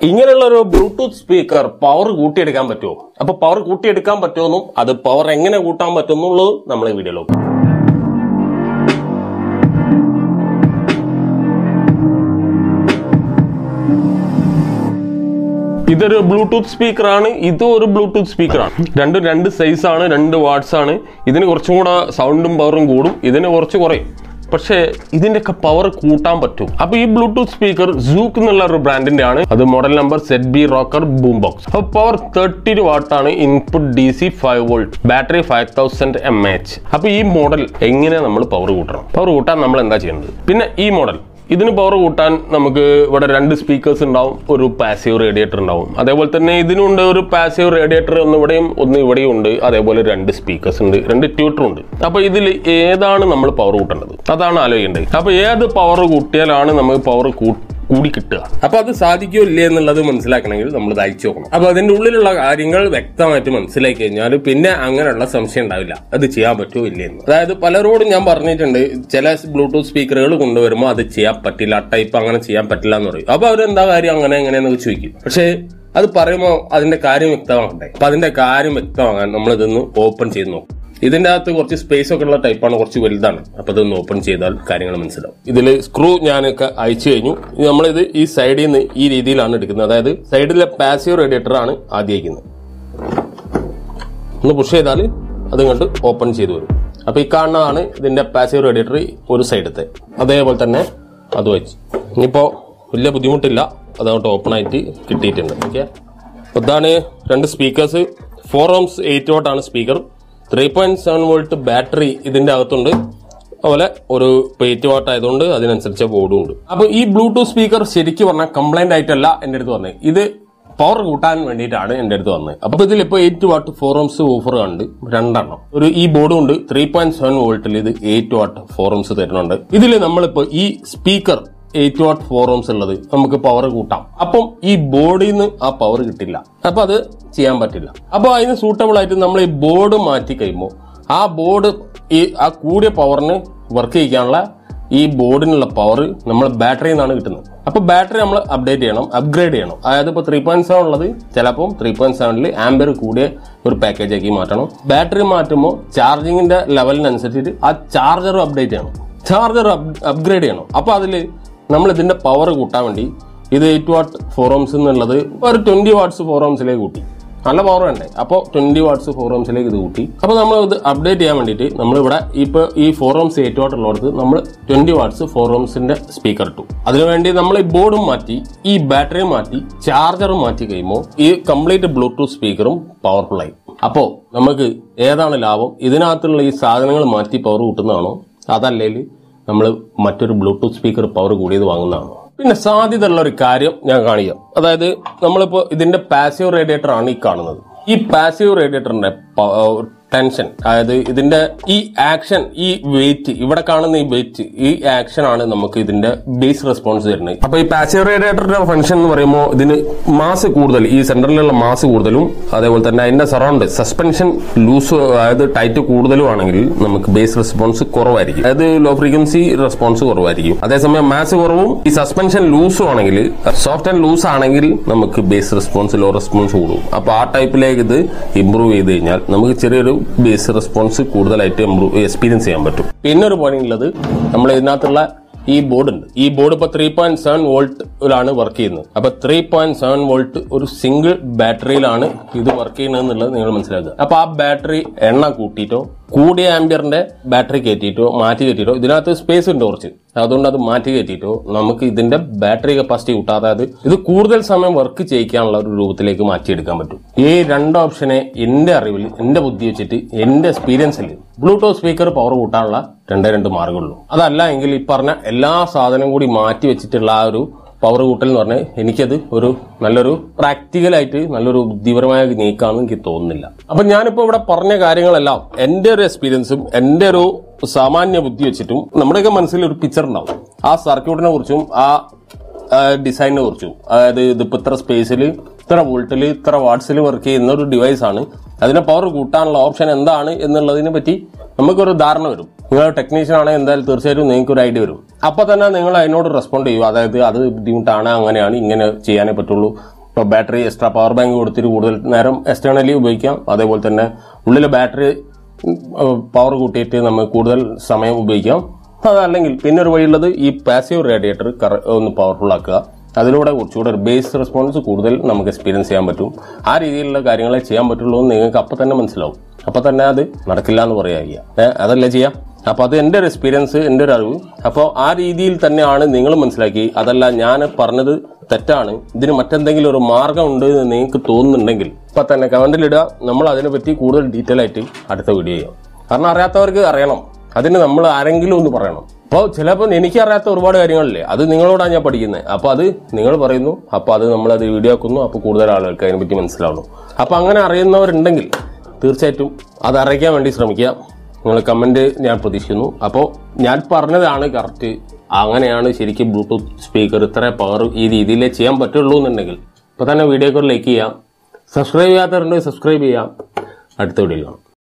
ഇങ്ങനെയുള്ള ഒരു Bluetooth speaker power കൂട്ടിയെടുക്കാൻ പറ്റുമോ അപ്പൊ പവർ കൂട്ടിയെടുക്കാൻ പറ്റുമെന്നും അത് പവർ എങ്ങനെ കൂട്ടാൻ പറ്റുമെന്നുള്ളത് നമ്മൾ ഈ വീഡിയോയിൽ നോക്കാം ഇതൊരു ബ്ലൂടൂത്ത് സ്പീക്കറാണ് ഇതും ഒരു ബ്ലൂടൂത്ത് സ്പീക്കറാണ് രണ്ടും രണ്ട് സൈസ് ആണ് രണ്ട് വാട്ട്സ് ആണ് ഇതിന് കുറച്ചും കൂടെ സൗണ്ടും പവറും കൂടും ഇതിന് കുറച്ച് കുറയും പക്ഷേ ഇതിന്റെയൊക്കെ പവർ കൂട്ടാൻ പറ്റും അപ്പൊ ഈ ബ്ലൂടൂത്ത് സ്പീക്കർ സൂക്ക് എന്നുള്ള ഒരു ബ്രാൻഡിന്റെ ആണ് അത് model number set B rocker boom box അപ്പൊ പവർ തേർട്ടി വാട്ട് ആണ് input D C five volt battery five thousand M H അപ്പൊ ഈ മോഡൽ എങ്ങനെ നമ്മൾ പവർ കൂട്ടണം പവർ കൂട്ടാൻ നമ്മൾ എന്താ ചെയ്യേണ്ടത് പിന്നെ ഈ മോഡൽ ഇതിന് പവർ കൂട്ടാൻ നമുക്ക് ഇവിടെ രണ്ട് സ്പീക്കേഴ്സ് ഉണ്ടാവും ഒരു പാസീവ് റേഡിയേറ്റർ ഉണ്ടാവും അതേപോലെ തന്നെ ഇതിനുണ്ട് ഒരു പാസീവ് റേഡിയേറ്റർ ഒന്ന് ഇവിടെയും ഒന്ന് ഇവിടെയും ഉണ്ട് അതേപോലെ രണ്ട് സ്പീക്കേഴ്സ് ഉണ്ട് രണ്ട് ട്യൂട്ടർ ഉണ്ട് അപ്പൊ ഇതിൽ ഏതാണ് നമ്മൾ പവർ കൂട്ടേണ്ടത് അതാണ് ആലോചിക്കേണ്ടത് അപ്പൊ ഏത് പവർ കൂട്ടിയാലാണ് നമുക്ക് പവർ കൂടി കിട്ടുക അപ്പൊ അത് സാധിക്കോ ഇല്ലേ എന്നുള്ളത് മനസ്സിലാക്കണമെങ്കിൽ നമ്മൾ ഇത് അയച്ചു നോക്കണം അപ്പൊ അതിന്റെ ഉള്ളിലുള്ള കാര്യങ്ങൾ വ്യക്തമായിട്ട് മനസ്സിലാക്കി കഴിഞ്ഞാൽ പിന്നെ അങ്ങനെയുള്ള സംശയം ഉണ്ടാവില്ല അത് ചെയ്യാൻ പറ്റുമോ ഇല്ലേ എന്ന് അതായത് പലരോടും ഞാൻ പറഞ്ഞിട്ടുണ്ട് ചില ബ്ലൂടൂത്ത് സ്പീക്കറുകൾ കൊണ്ടുവരുമ്പോൾ അത് ചെയ്യാൻ പറ്റില്ല ആ ടൈപ്പ് അങ്ങനെ ചെയ്യാൻ പറ്റില്ല എന്ന് പറയും അപ്പൊ അവരെന്താ കാര്യം അങ്ങനെ എങ്ങനെയെന്നൊക്കെ ചോദിക്കും പക്ഷേ അത് പറയുമ്പോൾ അതിന്റെ കാര്യം വ്യക്തമാകണ്ടേ അപ്പൊ അതിന്റെ കാര്യം വ്യക്തമാകാൻ നമ്മൾ ഇതൊന്ന് ഓപ്പൺ ചെയ്ത് നോക്കും ഇതിന്റെ അകത്ത് കുറച്ച് സ്പേസ് ഒക്കെ ഉള്ള ടൈപ്പാണ് കുറച്ച് വലുതാണ് അപ്പൊ ഇതൊന്ന് ഓപ്പൺ ചെയ്താൽ കാര്യങ്ങൾ മനസ്സിലാവും ഇതിൽ സ്ക്രൂ ഞാനൊക്കെ അയച്ചു കഴിഞ്ഞു ഇനി നമ്മളിത് ഈ സൈഡിൽ നിന്ന് ഈ രീതിയിലാണ് എടുക്കുന്നത് അതായത് സൈഡിലെ പാസീവ് റേഡിയേറ്റർ ആണ് ആദ്യം അയക്കുന്നത് ഒന്ന് പുഷ് ചെയ്താൽ അത് ഇങ്ങോട്ട് ഓപ്പൺ ചെയ്തു വരും അപ്പൊ ഈ കാണുന്നതാണ് ഇതിന്റെ പാസീവ് റേഡിയേറ്റർ ഒരു സൈഡത്തെ അതേപോലെ തന്നെ അത് വെച്ച് ഇനിയിപ്പോ വലിയ ബുദ്ധിമുട്ടില്ല അതങ്ങോട്ട് ഓപ്പൺ ആയിട്ട് കിട്ടിയിട്ടുണ്ട് ഓക്കെ ഇതാണ് രണ്ട് speakers four ohms eight watt ആണ് speaker three point seven volt battery ഇതിന്റെ അകത്തുണ്ട് അതുപോലെ ഒരു എയ്റ്റ് വാട്ട് ആയതുകൊണ്ട് അതിനനുസരിച്ച് ബോർഡും ഉണ്ട് അപ്പൊ ഈ ബ്ലൂടൂത്ത് സ്പീക്കർ ശരിക്കും പറഞ്ഞാൽ കംപ്ലൈന്റ് ആയിട്ടല്ല എന്റെ അടുത്ത് വന്നത് ഇത് പവർ കൂട്ടാൻ വേണ്ടിയിട്ടാണ് എന്റെ അടുത്ത് വന്നത് അപ്പൊ ഇതിൽ ഇപ്പൊ eight watt four ohms woofer ഉണ്ട് രണ്ടെണ്ണം ഒരു ഈ ബോർഡും ഉണ്ട് ത്രീ പോയിന്റ് സെവൻ വോൾട്ടിൽ ഇത് എയ്റ്റ് വാട്ട് ഫോർ ഓംസ് തരുന്നുണ്ട് ഇതിൽ നമ്മളിപ്പോ ഈ speaker eight watt four ohms ഉള്ളത് നമുക്ക് പവർ കൂട്ടാം അപ്പം ഈ ബോർഡിൽ നിന്ന് ആ പവർ കിട്ടില്ല അപ്പൊ അത് ചെയ്യാൻ പറ്റില്ല അപ്പൊ അതിന് സൂട്ടബിൾ ആയിട്ട് നമ്മൾ ഈ ബോർഡ് മാറ്റി കഴിയുമ്പോൾ ആ ബോർഡ് ഈ ആ കൂടിയ പവറിന് വർക്ക് ചെയ്യിക്കാനുള്ള ഈ ബോർഡിനുള്ള പവർ നമ്മൾ ബാറ്ററിയിൽ നിന്നാണ് കിട്ടുന്നത് അപ്പൊ ബാറ്ററി നമ്മൾ അപ്ഡേറ്റ് ചെയ്യണം അപ്ഗ്രേഡ് ചെയ്യണം അതായത് ഇപ്പൊ ത്രീ പോയിന്റ് സെവൻ ഉള്ളത് ചിലപ്പോൾ ത്രീ പോയിന്റ് സെവനിൽ ആംബർ കൂടിയ ഒരു പാക്കേജ് ആക്കി മാറ്റണം ബാറ്ററി മാറ്റുമ്പോൾ ചാർജിങ്ങിന്റെ ലെവലിനനുസരിച്ചിട്ട് ആ ചാർജർ അപ്ഡേറ്റ് ചെയ്യണം ചാർജർ അപ്ഗ്രേഡ് ചെയ്യണം അപ്പൊ അതിൽ നമ്മൾ ഇതിന്റെ പവർ കൂട്ടാൻ വേണ്ടി ഇത് എയ്റ്റ് വാട്ട് ഫോറോംസ് എന്നുള്ളത് ഒരു ട്വന്റി വാട്ട്സ് ഫോറോംസിലേക്ക് കൂട്ടി നല്ല പവർ വേണ്ടേ അപ്പോൾ ട്വന്റി വാട്ട്സ് ഫോറോംസിലേക്ക് ഇത് കൂട്ടി അപ്പോൾ നമ്മൾ ഇത് അപ്ഡേറ്റ് ചെയ്യാൻ വേണ്ടിയിട്ട് നമ്മളിവിടെ ഇപ്പോൾ ഈ ഫോറോംസ് എയ്റ്റ് വാട്ട് ഉള്ളിടത്ത് നമ്മൾ ട്വന്റി വാട്ട്സ് ഫോറോംസിന്റെ സ്പീക്കർ ഇട്ടു അതിനുവേണ്ടി നമ്മൾ ഈ ബോർഡും മാറ്റി ഈ ബാറ്ററിയും മാറ്റി ചാർജറും മാറ്റി കഴിയുമ്പോൾ ഈ കംപ്ലീറ്റ് ബ്ലൂടൂത്ത് സ്പീക്കറും പവർഫുൾ ആയി അപ്പോൾ നമുക്ക് ഏതാണ് ലാഭം ഇതിനകത്തുള്ള ഈ സാധനങ്ങൾ മാറ്റി പവർ കൂട്ടുന്നതാണോ അതല്ലെങ്കിൽ നമ്മൾ മറ്റൊരു ബ്ലൂടൂത്ത് സ്പീക്കർ പവർ കൂടിയത് വാങ്ങുന്നതാണോ പിന്നെ സാധ്യതയുള്ള ഒരു കാര്യം ഞാൻ കാണിക്കാം അതായത് നമ്മളിപ്പോ ഇതിന്റെ പാസീവ് റേഡിയേറ്റർ ആണ് ഈ കാണുന്നത് ഈ പാസീവ് റേഡിയേറ്ററിന്റെ ടെൻഷൻ അതായത് ഇതിന്റെ ഈ ആക്ഷൻ ഈ വെയിറ്റ് ഇവിടെ കാണുന്ന ഈ വെയിറ്റ് ഈ ആക്ഷൻ ആണ് നമുക്ക് ഇതിന്റെ ബേസ് റെസ്പോൺസ് തരുന്നത് അപ്പൊ ഈ പാസീവ് റേഡിയേറ്ററിന്റെ ഫംഗ്ഷൻ എന്ന് പറയുമ്പോൾ ഇതിന് മാസ് കൂടുതൽ ഈ സെന്ററിലുള്ള മാസ് കൂടുതലും അതേപോലെ തന്നെ അതിന്റെ സറൗണ്ട് സസ്പെൻഷൻ ലൂസ് അതായത് ടൈറ്റ് കൂടുതലും ആണെങ്കിൽ നമുക്ക് ബേസ് റെസ്പോൺസ് കുറവായിരിക്കും അതായത് ലോ ഫ്രീക്വൻസി റെസ്പോൺസ് കുറവായിരിക്കും അതേസമയം മാസ് കുറവും ഈ സസ്പെൻഷൻ ലൂസും ആണെങ്കിൽ സോഫ്റ്റ് ആൻഡ് ലൂസ് ആണെങ്കിൽ നമുക്ക് ബേസ് റെസ്പോൺസ് ലോ റെസ്പോൺസ് കൂടും അപ്പൊ ആ ടൈപ്പിലേക്ക് ഇത് ഇമ്പ്രൂവ് ചെയ്ത് കഴിഞ്ഞാൽ നമുക്ക് ചെറിയൊരു ബേസ് റെസ്പോൺസ് കൂടുതലായിട്ട് ഇമ്പ്രൂവ് എക്സ്പീരിയൻസ് ചെയ്യാൻ പറ്റും പിന്നെ ഒരു പോയിന്റ് ഉള്ളത് നമ്മൾ ഇതിനകത്തുള്ള ഈ ബോർഡ് ഉണ്ട് ഈ ബോർഡ് ഇപ്പൊ ത്രീ പോയിന്റ് സെവൻ വോൾട്ടിലാണ് വർക്ക് ചെയ്യുന്നത് അപ്പൊ ത്രീ പോയിന്റ് സെവൻ വോൾട്ട് ഒരു സിംഗിൾ ബാറ്ററിയിലാണ് ഇത് വർക്ക് ചെയ്യുന്നത് എന്നുള്ളത് നിങ്ങൾ മനസ്സിലാക്കുക അപ്പൊ ആ ബാറ്ററി എണ്ണ കൂട്ടിയിട്ടോ കൂടിയ ആംബിയറിന്റെ ബാറ്ററി കയറ്റിയിട്ടോ മാറ്റി കയറ്റിയിട്ടോ ഇതിനകത്ത് സ്പേസ് ഉണ്ട് കുറച്ച് അതുകൊണ്ട് അത് മാറ്റി കയറ്റിയിട്ടോ നമുക്ക് ഇതിന്റെ ബാറ്ററി കപ്പാസിറ്റി കൂട്ടാതെ അതായത് ഇത് കൂടുതൽ സമയം വർക്ക് ചെയ്യിക്കാനുള്ള ഒരു രൂപത്തിലേക്ക് മാറ്റിയെടുക്കാൻ പറ്റും ഈ രണ്ട് ഓപ്ഷനെ എന്റെ അറിവിൽ എന്റെ ബുദ്ധി വെച്ചിട്ട് എന്റെ എക്സ്പീരിയൻസിൽ ബ്ലൂടൂത്ത് സ്പീക്കർ പവർ കൂട്ടാനുള്ള രണ്ടേ രണ്ട് മാർഗമുള്ളൂ അതല്ല എങ്കിൽ ഈ പറഞ്ഞ എല്ലാ സാധനം കൂടി മാറ്റി വെച്ചിട്ടുള്ള ആ ഒരു പവർ കൂട്ടൽ എന്ന് പറഞ്ഞാൽ എനിക്കത് ഒരു നല്ലൊരു പ്രാക്ടിക്കലായിട്ട് നല്ലൊരു ബുദ്ധിപരമായ നീക്കാണെന്ന് എനിക്ക് തോന്നുന്നില്ല അപ്പൊ ഞാനിപ്പോ ഇവിടെ പറഞ്ഞ കാര്യങ്ങളെല്ലാം എന്റെ ഒരു എക്സ്പീരിയൻസും എന്റെ ഒരു സാമാന്യ ബുദ്ധി വെച്ചിട്ടും നമ്മുടെയൊക്കെ മനസ്സിൽ ഒരു പിക്ചർ ഉണ്ടാവും ആ സർക്യൂട്ടിനെ കുറിച്ചും ആ ഡിസൈനിനെ കുറിച്ചും അതായത് ഇതിപ്പോ ഇത്ര സ്പേസിൽ ഇത്ര വോൾട്ടിൽ ഇത്ര വാട്ട്സിൽ വർക്ക് ചെയ്യുന്ന ഒരു ഡിവൈസ് ആണ് അതിനെ പവർ കൂട്ടാനുള്ള ഓപ്ഷൻ എന്താണ് എന്നുള്ളതിനെ പറ്റി നമുക്കൊരു ധാരണ വരും നിങ്ങൾ ടെക്നീഷ്യൻ ആണെങ്കിൽ എന്തായാലും തീർച്ചയായിട്ടും നിങ്ങൾക്ക് ഒരു ഐഡിയ വരും അപ്പോൾ തന്നെ നിങ്ങൾ അതിനോട് റെസ്പോണ്ട് ചെയ്യും അതായത് അത് ബുദ്ധിമുട്ടാണ് അങ്ങനെയാണ് ഇങ്ങനെ ചെയ്യാനേ പറ്റുള്ളൂ ഇപ്പോൾ ബാറ്ററി എക്സ്ട്രാ പവർ ബാങ്ക് കൊടുത്തിട്ട് കൂടുതൽ നേരം എക്സ്റ്റേണലി ഉപയോഗിക്കാം അതേപോലെ തന്നെ ഉള്ളിലെ ബാറ്ററി പവർ കൂട്ടിയിട്ട് നമ്മൾ കൂടുതൽ സമയം ഉപയോഗിക്കാം അതല്ലെങ്കിൽ പിന്നെ ഒരു വഴിയുള്ളത് ഈ പാസീവ് റേഡിയേറ്റർ ഒന്ന് പവർഫുൾ ആക്കുക അതിലൂടെ കുറച്ചുകൂടെ ഒരു ബേസ് റെസ്പോൺസ് കൂടുതൽ നമുക്ക് എക്സ്പീരിയൻസ് ചെയ്യാൻ പറ്റും ആ രീതിയിലുള്ള കാര്യങ്ങളെ ചെയ്യാൻ പറ്റുള്ളൂ എന്ന് നിങ്ങൾക്ക് അപ്പം തന്നെ മനസ്സിലാവും അപ്പം തന്നെ അത് നടക്കില്ല എന്ന് പറയുക ഏഹ് അതല്ലേ ചെയ്യാം അപ്പോൾ അത് എൻ്റെ ഒരു എക്സ്പീരിയൻസ് എൻ്റെ ഒരു അറിവ് അപ്പോൾ ആ രീതിയിൽ തന്നെയാണ് നിങ്ങൾ മനസ്സിലാക്കി അതല്ല ഞാൻ പറഞ്ഞത് തെറ്റാണ് ഇതിന് മറ്റെന്തെങ്കിലും ഒരു മാർഗം ഉണ്ട് എന്ന് നിങ്ങൾക്ക് തോന്നുന്നുണ്ടെങ്കിൽ ഇപ്പം തന്നെ കമൻറ്റിലിടുക നമ്മൾ അതിനെപ്പറ്റി കൂടുതൽ ഡീറ്റെയിൽ ആയിട്ട് അടുത്ത വീഡിയോ ചെയ്യാം കാരണം അറിയാത്തവർക്ക് അറിയണം അതിന് നമ്മൾ ആരെങ്കിലും ഒന്ന് പറയണം അപ്പോൾ ചിലപ്പോൾ എനിക്കറിയാത്ത ഒരുപാട് കാര്യങ്ങളില്ലേ അത് നിങ്ങളോടാണ് ഞാൻ പഠിക്കുന്നത് അപ്പോൾ അത് നിങ്ങൾ പറയുന്നു അപ്പോൾ അത് നമ്മൾ അത് വീഡിയോ ആക്കുന്നു അപ്പോൾ കൂടുതൽ ആളുകൾക്ക് അതിനെപ്പറ്റി മനസ്സിലാവുന്നു അപ്പോൾ അങ്ങനെ അറിയുന്നവരുണ്ടെങ്കിൽ തീർച്ചയായിട്ടും അത് അറിയിക്കാൻ വേണ്ടി ശ്രമിക്കുക നിങ്ങൾ കമൻറ്റ് ഞാൻ പ്രതീക്ഷിക്കുന്നു അപ്പോൾ ഞാൻ പറഞ്ഞതാണ് കറക്റ്റ് അങ്ങനെയാണ് ശരിക്കും ബ്ലൂടൂത്ത് സ്പീക്കർ ഇത്ര പവർ ഈ രീതിയിലേ ചെയ്യാൻ പറ്റുള്ളൂ എന്നുണ്ടെങ്കിൽ ഇപ്പോൾ തന്നെ വീഡിയോക്ക് ലൈക്ക് ചെയ്യാം സബ്സ്ക്രൈബ് ചെയ്യാത്തവരുണ്ടെങ്കിൽ സബ്സ്ക്രൈബ് ചെയ്യാം അടുത്ത വീഡിയോ കാണാം